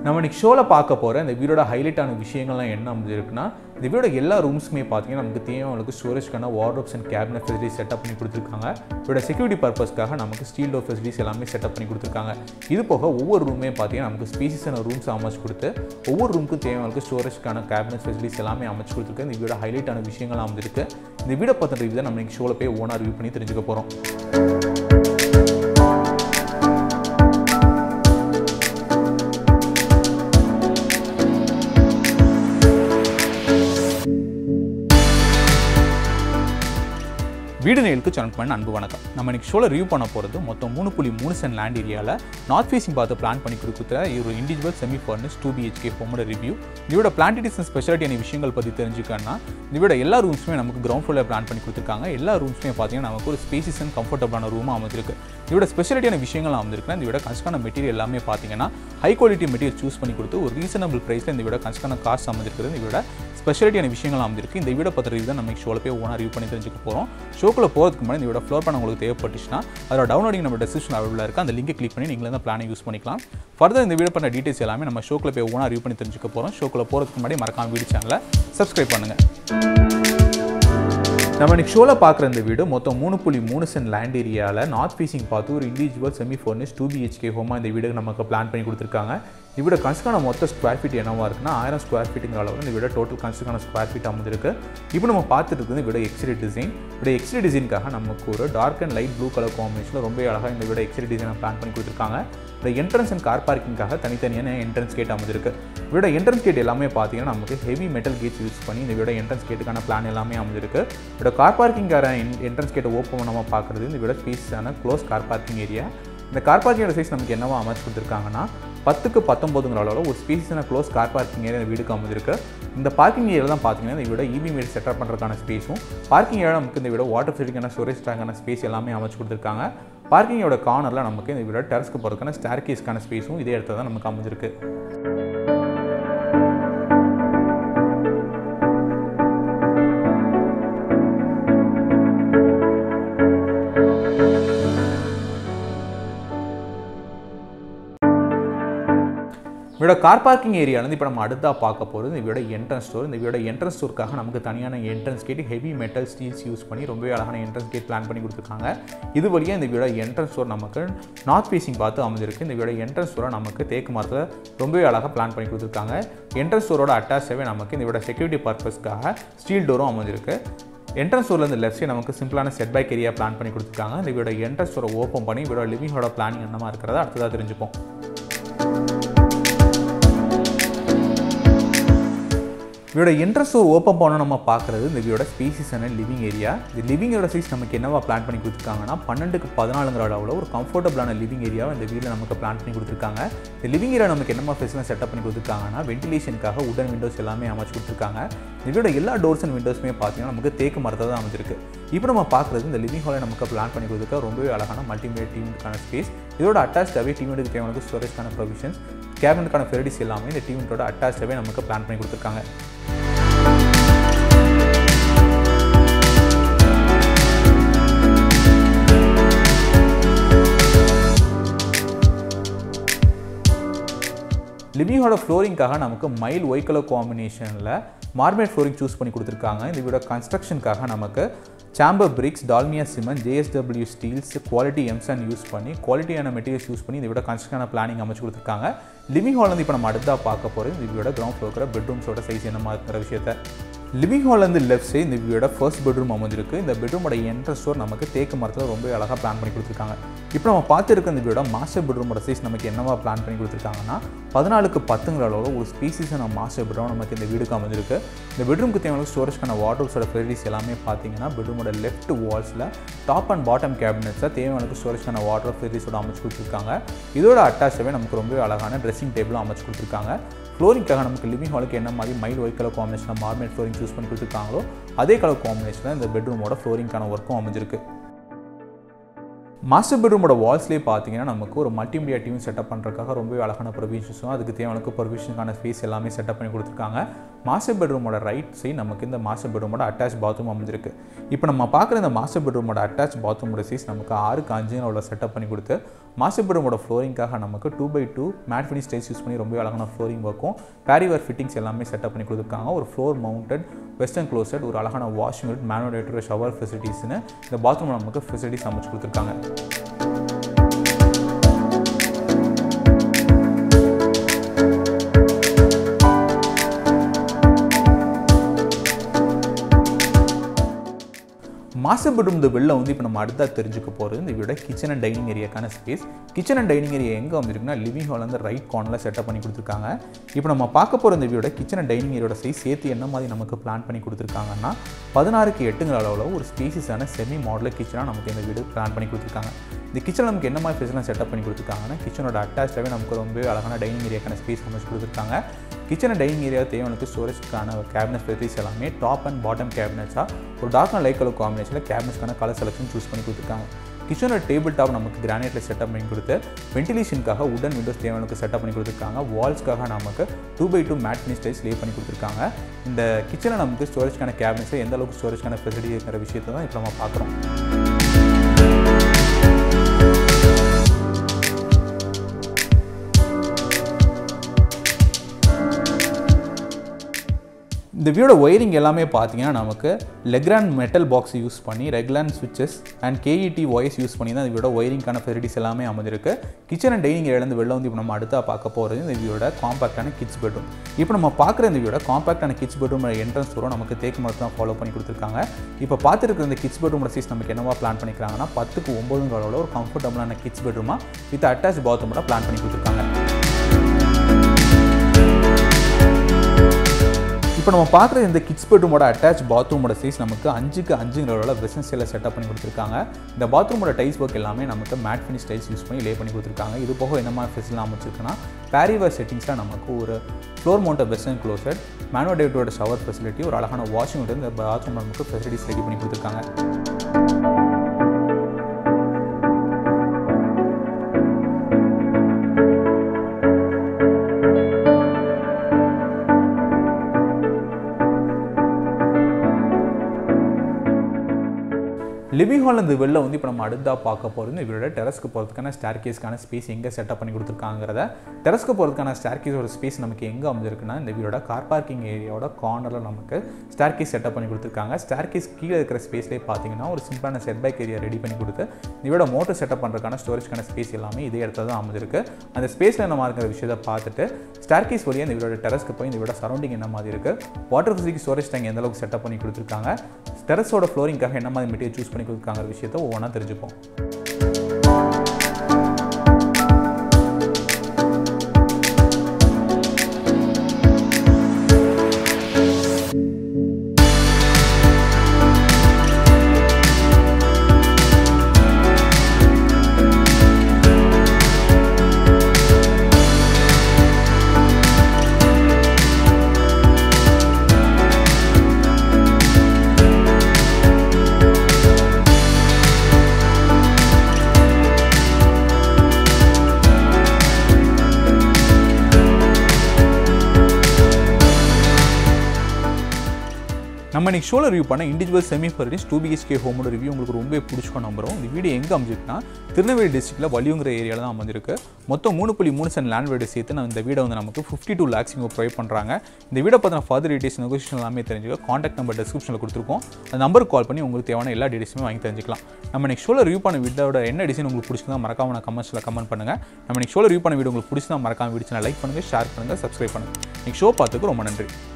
நம்ம இன்னைக்கு ஷோவில் பார்க்க போகிற இந்த வீடோட ஹைலைட்டான விஷயங்கள்லாம் என்ன அமைஞ்சிருக்குன்னா இந்த வீடோட எல்லா ரூம்ஸுமே பார்த்தீங்கன்னா நமக்கு தேவையானவங்களுக்கு ஸ்டோரேஜ்க்கான wardrobes and cabinet facility setup பண்ணி கொடுத்துருக்காங்க இதோட செக்யூரிட்டி பர்பஸ்க்காக நமக்கு ஸ்டீல் டோர் ஃபெசிலிட்டிஸ் எல்லாமே செட்டப் பண்ணி கொடுத்துருக்காங்க இது போக ஒவ்வொரு ரூமே பார்த்தீங்கன்னா நமக்கு ஸ்பீசிஸான ரூம்ஸ் அமைச்சு கொடுத்து ஒவ்வொரு ரூமுக்கும் தேவையானவங்களுக்கு ஸ்டோரேஜ்க்கான கேபினட் ஃபெசிலிட்டிஸ் எல்லாமே அமைச்சு கொடுத்துருக்கு இந்த வீடோட ஹைலைட்டான விஷயங்கள் அமைஞ்சிருக்கு இந்த வீடை பற்றின ரிவ்யூ தான் நம்ம இன்னைக்கு ஷோவில் போய் ஓனாக ரிவ்யூ பண்ணி தெரிஞ்சுக்க போகிறோம் வீடு நேலுக்கு சேனல் பண்ண அன்பு வணக்கம் நம்ம இன்னைக்கு ஷோவில் ரிவ்யூ பண்ண போகிறது மொத்தம் மூணு புள்ளி மூணு சென்ட் லேண்ட் ஏரியாவில் நார்த் ஃபேசிங் பார்த்து பிளான் பண்ணி கொடுக்குற ஒரு individual semi furnish two BHK ஹோமோட ரிவ்யூ இதோட பிளான்டிட்டிஸ் அண்ட் ஸ்பெஷாலிட்டியான விஷயங்கள் பற்றி தெரிஞ்சுக்கன்னா இதோட எல்லா ரூம்ஸுமே நமக்கு கிரவுண்ட் ஃப்ளோரில் பிளான் பண்ணி கொடுத்துருக்காங்க எல்லா ரூம்ஸுமே பார்த்தீங்கன்னா நமக்கு ஒரு ஸ்பேசிஸ் அண்ட் கம்ஃபர்டபுளான ரூமாக அமைஞ்சிருக்கு இதோட ஸ்பெஷாலிட்டியான விஷயங்கள் அமைஞ்சிருக்குன்னா இந்த விட கன்ஸ்டான மெட்டீரியல் எல்லாமே பார்த்தீங்கன்னா ஹை குவாலிட்டி மெட்டீரியல் சூஸ் பண்ணி கொடுத்து ஒரு ரீசனபிள் ப்ரைஸில் இந்த விட கன்ஸ்டான காஸ்ட் அமைஞ்சிருக்குது இந்த விட ஸ்பெஷாலிட்டியான விஷயங்கள் அமைஞ்சிருக்கு இந்த வீட பற்றி தான் நம்ம ஷோவில் போய் ஓனாக ரிவ்யூ பண்ணி தெரிஞ்சுக்க போகிறோம் ஷோக்குள்ள போகிறதுக்கு முன்னாடி இந்த வீட ஃப்ளோர் பண்ண உங்களுக்கு தேவைப்பட்டுச்சுன்னா அதோட டவுன்லோடிங் நம்ம டெஸ்கிரிப்ஷன் அவைலபிளாக இருக்குது அந்த லிங்கை கிளிக் பண்ணி நீங்களே தான் பிளானை யூஸ் பண்ணிக்கலாம் ஃபர்தர் இந்த வீடியோ பண்ண டீட்டெயில்ஸ் எல்லாமே நம்ம ஷோக்குள்ள போய் ஓனாக ரிவ்யூ பண்ணி தெரிஞ்சுக்க போகிறோம் ஷோக்குள்ள போகிறதுக்கு முன்னாடி மறக்காம வீடியோ சேனலை சப்ஸ்கிரைப் பண்ணுங்கள் நம்ம இன்னைக்கு ஷோவில் பார்க்குற இந்த வீடு மொத்தம் மூணு புள்ளி மூணு சென்ட் லேண்ட் ஏரியாவில் நார்த் ஃபேசிங் பார்த்து ஒரு individual semi furnish two BHK ஹோமாக இந்த வீடு நமக்கு பிளான் பண்ணி கொடுத்துருக்காங்க இவ்வளோ கன்ஸ்ட்ரக்டான மொத்த ஸ்கொயர் ஃபீட் என்னவா இருக்குன்னா ஆயிரம் ஸ்கொயர் ஃபீட்டுங்கிற அளவில் இந்த வீட டோட்டல் கன்ஸ்ட்ரக்டான ஸ்கொயர் ஃபீட் அமைஞ்சிருக்கு இப்போ நம்ம பார்த்துட்டு இருக்குது விட எக்ஸ்ரே டிசைன் விட எக்ஸ்ரே டிசைனுக்காக நமக்கு ஒரு dark and light blue colour காம்பினேஷனில் ரொம்ப அழகாக இந்த விட எக்ஸ்ரே டிசைனை பிளான் பண்ணி கொடுத்துருக்காங்க இந்த என்ட்ரன்ஸ் அண்ட் கார் பார்க்கிங்காக தனித்தனியான என்ட்ரன்ஸ் கேட் அமைஞ்சிருக்கு விட என்ட்ரன்ஸ் கேட் எல்லாமே பார்த்தீங்கன்னா நமக்கு ஹெவி மெட்டல் கேட்ஸ் யூஸ் பண்ணி இந்த விட என்ட்ரன்ஸ் கேட்டுக்கான பிளான் எல்லாமே அமைஞ்சிருக்கு விட கார் பார்க்கிங்கார என்ட்ரன்ஸ் கேட்டை ஓப்பன் பண்ணாமல் பார்க்குறது இந்த விட ஸ்பேஸான க்ளோஸ் கார் பார்க்கிங் ஏரியா இந்த கார் பார்க்கிங்கோட சைஸ் நமக்கு என்னவா அமைச்சு கொடுத்துருக்காங்கன்னா பத்துக்கு பத்தொம்போதுங்கிற அளவில் ஒரு ஸ்பேஸான க்ளோஸ் கார் பார்க்கிங் ஏரியா இந்த வீடுக்கு அமைஞ்சிருக்கு இந்த பார்க்கிங் ஏரியா தான் பார்த்தீங்கன்னா இந்த விட இபி மீட் செட்டப் பண்ணுறதுக்கான ஸ்பேஸும் பார்க்கிங் ஏரியா நமக்கு இந்த விட வாட்டர் ஃபெசிலிட்டிக்கான ஸ்டோரேஜ் டேங்கான ஸ்பேஸ் எல்லாமே அமைச்சு கொடுத்துருக்காங்க பார்க்கிங்கோட கார்னரில் நமக்கு இந்த விட டெரஸ்க்கு போகிறதுக்கான ஸ்டேர் கேஸ்க்கான ஸ்பேஸும் இதே இடத்துல தான் நமக்கு அமைஞ்சிருக்கு இவரோட கார் பார்க்கிங் ஏரியாலேருந்து இப்போ நம்ம அடுத்தா பார்க்க போகிறது இந்த வீட என்ட்ரன்ஸ் ஸ்டோர் இந்த வீட என்ட்ரன்ஸ் ஸ்டோருக்காக நமக்கு தனியான entrance gate heavy metal steels use பண்ணி ரொம்பவே அழகான என்ட்ரன்ஸ் கேட் பிளான் பண்ணி கொடுத்துருக்காங்க இது வழியாக இந்த வீட என்ட்ரன்ஸ் ஸ்டோர் நமக்கு நார்த் ஃபேசிங் பார்த்து அமைஞ்சிருக்கு இந்த வீட என்ட்ரன்ஸ் ஸ்டோரை நமக்கு தேக்கு மரத்தில் ரொம்பவே அழகாக பிளான் பண்ணி கொடுத்துருக்காங்க என்ட்ரன்ஸ் ஸ்டோரோட அட்டாச்சாகவே நமக்கு இந்த வீட செக்யூரிட்டி பர்பஸ்க்காக ஸ்டீல் டோரும் அமைஞ்சிருக்கு என்ட்ரன்ஸ் ஸ்டோரில் இந்த லெஃப்ட் சைடு நமக்கு சிம்பிளான செட் பேக் ஏரியா பிளான் பண்ணி கொடுத்துருக்காங்க இந்த வீட என்ட்ரன்ஸ் ஸ்டோரை ஓப்பன் பண்ணி வீட லிவிங்கோட பிளானிங் என்னமா இருக்கிறத அடுத்ததாக தெரிஞ்சுப்போம் இதோட என்ட்ரன்ஸ் ஓப்பன் பண்ண நம்ம பார்க்குறது இந்த வீடோட ஸ்பேசிஸான லிவிங் ஏரியா இந்த லிவிங்கோட சைஸ் நமக்கு என்னவா பிளான் பண்ணி கொடுத்துருக்காங்கன்னா பன்னெண்டுக்கு பதினாலுங்கிற அளவில் ஒரு கம்ஃபர்டபுளான லிவிங் ஏரியாவை இந்த வீட்டில் நமக்கு பிளான் பண்ணி கொடுத்துருக்காங்க இந்த லிவிங் ஏரியா நமக்கு என்னமா ஃபெசிலிட்டி செட்டப் பண்ணி கொடுத்துருக்காங்கன்னா வென்டிலேஷனுக்காக உடன் விண்டோஸ் எல்லாமே அமைச்சு கொடுத்துருக்காங்க இந்த வீடோட எல்லா டோர்ஸ் அண்ட் விண்டோஸுமே பார்த்தீங்கன்னா நமக்கு தேக்கு மரத்தை தான் அமைஞ்சிருக்கு இப்போ நம்ம பார்க்குறது இந்த லிவிங் ஹாலை நமக்கு பிளான் பண்ணி கொடுத்துருக்க ரொம்பவே அழகான மல்டிமீடியா டிவிக்கான ஸ்பேஸ் இதோட அட்டாச்சாகவே டிவிக்கு தேவையான ஸ்டோரேஜ்க்கான ப்ரொவிஷன்ஸ் கேபினட்டுக்கான ஃபெரிடிஸ் எல்லாமே இந்த டிவிட்டோட அட்டாச்சாகவே நமக்கு பிளான் பண்ணி கொடுத்துருக்காங்க லிவிங்கோட ஃப்ளோரிங்காக நமக்கு மைல் ஒய் கலர் காம்பினேஷனில் மார்மேட் ஃப்ளோரிங் சூஸ் பண்ணி கொடுத்துருக்காங்க இந்த வீட கன்ஸ்ட்ரக்ஷனுக்காக நமக்கு chamber bricks Dalmia cement JSW steels quality M sand use பண்ணி குவாலிட்டியான மெட்டீரியல்ஸ் யூஸ் பண்ணி இந்த விட கன்ஸ்ட்ரக்ஷனான பிளானிங் அமைச்சு கொடுத்துருக்காங்க லிவிங் ஹால் வந்து இப்போ நம்ம அடுத்தா பார்க்க போகிறோம் இந்த வீடோட கிரவுண்ட் ஃப்ளோர் பெட்ரூம்ஸோட சைஸ் என்னமா இருக்கிற விஷயத்த லிவிங் ஹால்லேருந்து லெஃப்ட் சைடு இந்த வீடோட ஃபர்ஸ்ட் பெட்ரூம் அமைஞ்சிருக்கு இந்த பெட்ரூமோட என்ட்ரன்ஸ் ஸ்டோர் நமக்கு தேக்கு மரத்தில் ரொம்ப அழகாக பிளான் பண்ணி கொடுத்துருக்காங்க இப்போ நம்ம பார்த்துருக்க இந்த வீடோட மாஸ்டர் பெட்ரூமோட சைஸ் நமக்கு என்னவா பிளான் பண்ணி கொடுத்துருக்காங்கன்னா பதினாலுக்கு பத்துங்கிற அளவில் ஒரு ஸ்பீசிஸான மாஸ்டர் பெட்ரூம் நமக்கு இந்த வீடுக்கு அமைஞ்சிருக்கு இந்த பெட்ரூமுக்கு தேவையான ஸ்டோரேஜ்க்கான வாட்டர்ஸோட ஃபெசிலிட்டிஸ் எல்லாமே பார்த்தீங்கன்னா பெட்ரூமோட லெஃப்ட் வால்ஸில் டாப் அண்ட் பாட்டம் கேபினட்ஸில் தேவையான ஸ்டோரேஜ்க்கான வாட்டர் ஃபெசிலிட்டிஸோட அமைச்சு கொடுத்துருக்காங்க இதோட அட்டாச்சாகவே நமக்கு ரொம்ப அழகான ட்ரெஸ்ஸிங் டேபிளும் அமைச்சு கொடுத்துருக்காங்க ஃப்ளோரிங்காக நமக்கு லிவிங் ஹாலுக்கு என்ன மாதிரி மைல் ஒயிட் கலர் காம்பினேஷனில் மார்மேட் ஃப்ளோரிங் சூஸ் பண்ணி கொடுத்துருக்காங்களோ அதே கலர் காம்பினேஷனில் இந்த பெட்ரூமோட ஃப்ளோரிங்கான ஒர்க்கும் அமைஞ்சிருக்கு மாஸ்டர் பெட்ரூமோட வால்ஸ்லேயே பார்த்தீங்கன்னா நமக்கு ஒரு மல்டிமீடியா டிவி செட்டப் பண்ணுறதுக்காக ரொம்பவே அழகான ப்ரொவிஷன்ஸும் அதுக்கு தேவையான ப்ரொவிஷனுக்கான ஸ்பேஸ் எல்லாமே செட்டப் பண்ணி கொடுத்துருக்காங்க மாஸ்டர் பெட்ரூமோட ரைட் சைடு நமக்கு இந்த மாஸ்டர் பெட்ரூமோட அட்டாச் பாத்ரூம் அமைஞ்சிருக்கு இப்போ நம்ம பார்க்குற இந்த மாஸ்டர் பெட்ரூமோட அட்டாச் பாத்ரூமோட சைஸ் நமக்கு ஆறுக்கு அஞ்சுன்னு உள்ள செட்டப் பண்ணி கொடுத்து மாஸ்டர் பெட்ரூமோட ஃப்ளோரிங்காக நமக்கு two by two matte finish tiles use பண்ணி ரொம்ப அழகான ஃப்ளோரிங் ஒர்க்கும் பேரிவர் ஃபிட்டிங்ஸ் எல்லாமே செட்டப் பண்ணி கொடுத்துருக்காங்க ஒரு ஃப்ளோர் மவுண்டட் வெஸ்டர்ன் க்ளோசட் ஒரு அழகான வாஷிங் யூனிட் மேனுடேட்டர் ஷவர் ஃபெசிலிட்டிஸ்னு இந்த பாத்ரூம் நமக்கு ஃபெசிலிட்டிஸ் அமைச்சு கொடுத்துருக்காங்க மாஸ்டர் பெட்ரூம் இந்த வெளில வந்து இப்போ நம்ம அடுத்தா தெரிஞ்சுக்க போகிறது இந்த வீட கிச்சன் அண்ட் டைனிங் ஏரியாக்கான space kitchen and dining area எங்கே வந்துருக்குன்னா லிவிங் ஹால் வந்து ரைட் கார்னரில் செட்டப் பண்ணி கொடுத்துருக்காங்க இப்போ நம்ம பார்க்க போகிற இந்த வீட கிச்சன் அண்ட் டைனிங் ஏரியோட சைஸ் சேர்த்து என்ன மாதிரி நமக்கு பிளான் பண்ணி கொடுத்துருக்காங்கன்னா பதினாறுக்கு எட்டுங்கிற அளவில் ஒரு ஸ்பேசிஸான செமி மாடலர் கிச்சனாக நமக்கு இந்த வீடு பிளான் பண்ணி கொடுத்துருக்காங்க இந்த கிச்சனில் நமக்கு என்ன மாதிரி ஃபெசிலாம் செட்டப் பண்ணி கொடுத்துருக்காங்கன்னா கிச்சனோட அட்டாச்சாகவே நமக்கு ரொம்ப அழகான டைனிங் ஏரியாக்கான ஸ்பேஸ் அமைச்சு கொடுத்துருக்காங்க கிச்சன் டைனிங் ஏரியா தேவையானக்கு ஸ்டோரேஜ்க்கான கேபினட் ஃபெசிலிட்டிஸ் எல்லாமே டாப் அண்ட் பாட்டம் கேபினட்ஸாக ஒரு டார்க் அண்ட் லைட் கலர் காம்பினேஷனில் கேபினட்ஸ்க்கான கலர் செலெக்ஷன் சூஸ் பண்ணி கொடுத்துருக்காங்க கிச்சனோட டேபிள் டாப் நமக்கு கிரானைட்டில் செட்டப் பண்ணி கொடுத்து வென்டிலேஷனுக்காக உடன் விண்டோஸ் தேவையானக்கு செட்டப் பண்ணி கொடுத்துருக்காங்க வால்ஸ்க்காக நமக்கு two by two matte finish tiles lay பண்ணி கொடுத்துருக்காங்க இந்த கிச்சனில் நமக்கு ஸ்டோரேஜ்க்கான கேபினட்ஸில் எந்த அளவுக்கு ஸ்டோரேஜ்க்கான ஃபெசிலிட்டி இருக்கிற விஷயத்தை தான் இப்போ நம்ம பார்க்குறோம் இந்த வீடோட ஒயரிங் எல்லாமே பார்த்தீங்கன்னா நமக்கு லெக்ரான் மெட்டல் பாக்ஸ் யூஸ் பண்ணி ரெகுலர் ஸ்விட்சஸ் அண்ட் கேஇடி வாய்ஸ் யூஸ் பண்ணி தான் இந்த வீடோட ஒயரிங்கான ஃபெசிலிட்டிஸ் எல்லாமே அமைஞ்சிருக்கு கிச்சன் அண்ட் டைனிங் ஏரியாலேருந்து வெளில வந்து இப்போ நம்ம அடுத்தா பார்க்க போகிறது இந்த வீடோட காம்பாக்டான கிட்ஸ் பெட்ரூம் இப்போ நம்ம பார்க்குற இந்த வீடோட காம்பாக்டான கிட்ஸ் பெட்ரூம் என்ட்ரன்ஸ் வரும் நமக்கு தேக்கு மரத்தை தான் ஃபாலோ பண்ணி கொடுத்துருக்காங்க இப்போ பார்த்துருக்க இந்த கிட்ஸ் பெட்ரூமோட சைஸ் நமக்கு என்னவா பிளான் பண்ணிக்கிறாங்கன்னா பத்துக்கு ஒம்பதுங்கிற அளவில் ஒரு கம்ஃபர்டபுளான கிட்ஸ் பெட்ரூமாக வித் அட்டாச் பாத்ரூமோட பிளான் பண்ணி கொடுத்துருக்காங்க இப்போ நம்ம பார்க்குற இந்த கிட்ஸ் பெட்ரூமோட அட்டாச் பாத்ரூமோட சைஸ் நமக்கு அஞ்சுக்கு அஞ்சுங்கிற அளவில் வெஸ்டர்ன் ஸ்டைலில் செட்டப் பண்ணி கொடுத்துருக்காங்க இந்த பாத்ரூமோட டைல்ஸ் ஒர்க் எல்லாமே நமக்கு மேட் ஃபினிஷ் டைல்ஸ் யூஸ் பண்ணி லே பண்ணி கொடுத்துருக்காங்க இது போக என்ன மாதிரி ஃபெசிலாம் அமைச்சிருக்குன்னா பேரிவர் செட்டிங்ஸில் நமக்கு ஒரு ஃப்ளோர் மவுண்ட் வெஸ்டர்ன் க்ளோசட் மேனோடேட்டோட ஷவர் ஃபெசிலிட்டி ஒரு அழகான வாஷிங் இந்த பாத்ரூம் நமக்கு ஃபெசிலிட்டிஸ் ரெடி பண்ணி கொடுத்துருக்காங்க லிவிங் ஹால் இந்த வெளில வந்து இப்போ நம்ம அடுத்தா பார்க்க போகிறது இந்த வீடோட டெரஸ்க்கு போகிறதுக்கான ஸ்டேர் கேஸ்க்கான ஸ்பேஸ் எங்கே செட்டப் பண்ணி கொடுத்துருக்காங்கிறத டெரஸ்க்கு போகிறதுக்கான ஸ்டேர் கேஸோட ஸ்பேஸ் நமக்கு எங்கே அமைஞ்சிருக்குன்னா இந்த வீடோட கார் பார்க்கிங் ஏரியாவோட கார்னரில் நமக்கு ஸ்டேர் கேஸ் செட்டப் பண்ணி கொடுத்துருக்காங்க ஸ்டேர் கேஸ் கீழே இருக்கிற ஸ்பேஸ்லேயே பார்த்தீங்கன்னா ஒரு சிம்பிளான செட் பேக் ஏரியா ரெடி பண்ணி கொடுத்து இந்த வீட மோட்டர் செட்டப் பண்ணுறதுக்கான ஸ்டோரேஜ்க்கான ஸ்பேஸ் எல்லாமே இதே இடத்துல தான் அமைஞ்சிருக்கு அந்த ஸ்பேஸில் என்ன இருக்கிற விஷயத்தை பார்த்துட்டு ஸ்டேர் கேஸ் வழியாக இந்த வீடோட டெரஸ்க்கு போய் இந்த வீட சரௌண்டிங் என்ன மாதிரி இருக்குது வாட்டர் ஃபெசிலிட்டி ஸ்டோரேஜ் டேங்க் எந்த அளவுக்கு செட்டப் பண்ணி கொடுத்துருக்காங்க டெரஸோட ஃப்ளோரிங்காக என்ன மாதிரி மெட்டீரியல் சூஸ் பண்ணி கொடுத்துருக்காங்க விஷயத்தை ஒவ்வொன்றா தெரிஞ்சுப்போம் நம்ம இன்னைக்கு ஷோவில் ரிவ்யூ பண்ண individual semi furnish two BHK ஹோமோட ரிவ்யூ உங்களுக்கு ரொம்ப பிடிச்சிக்கோ நம்புறோம் இந்த வீடியோ எங்கே அமைஞ்சிருக்குன்னா திருநெல்வேலி டிஸ்ட்ரிக்ட்டில் வலியுங்கிற ஏரியாவில் தான் அமைஞ்சிருக்கு மொத்தம் மூணு புள்ளி மூணு சென்ட் லேண்ட் வீடு சேர்த்து நான் இந்த வீடை வந்து நமக்கு ஃபிஃப்டி டூ லேக்ஸ் இங்கே ப்ரொவைட் பண்ணுறாங்க இந்த வீடை பற்றின ஃபர்தர் டீடைல்ஸ் நெகோசியேஷன் எல்லாமே தெரிஞ்சுக்க காண்டாக்ட் நம்பர் டிஸ்கிரிப்ஷனில் கொடுத்துருக்கோம் அந்த நம்பருக்கு கால் பண்ணி உங்களுக்கு தேவையான எல்லா டீடைல்ஸுமே வாங்கி தெரிஞ்சுக்கலாம் நம்ம நெக்ஸ்ட் ஷோவில் ரிவ்யூ பண்ண வீடோட என்ன டிசைன் உங்களுக்கு பிடிச்சிருந்தா மறக்காம நான் கமெண்ட்ஸில் கமெண்ட் பண்ணுங்கள் நம்ம நெக்ஸ்ட் ஷோவில் ரிவ்யூ பண்ண வீடியோ உங்களுக்கு பிடிச்சிருந்தா மறக்காம வீடியோ லைக் பண்ணுங்கள் ஷேர் பண்ணுங்கள் சப்ஸ்கிரைப் பண்ணுங்கள் நெக்ஸ்ட் ஷோ பார்த்துக்கு ரொம்ப நன்றி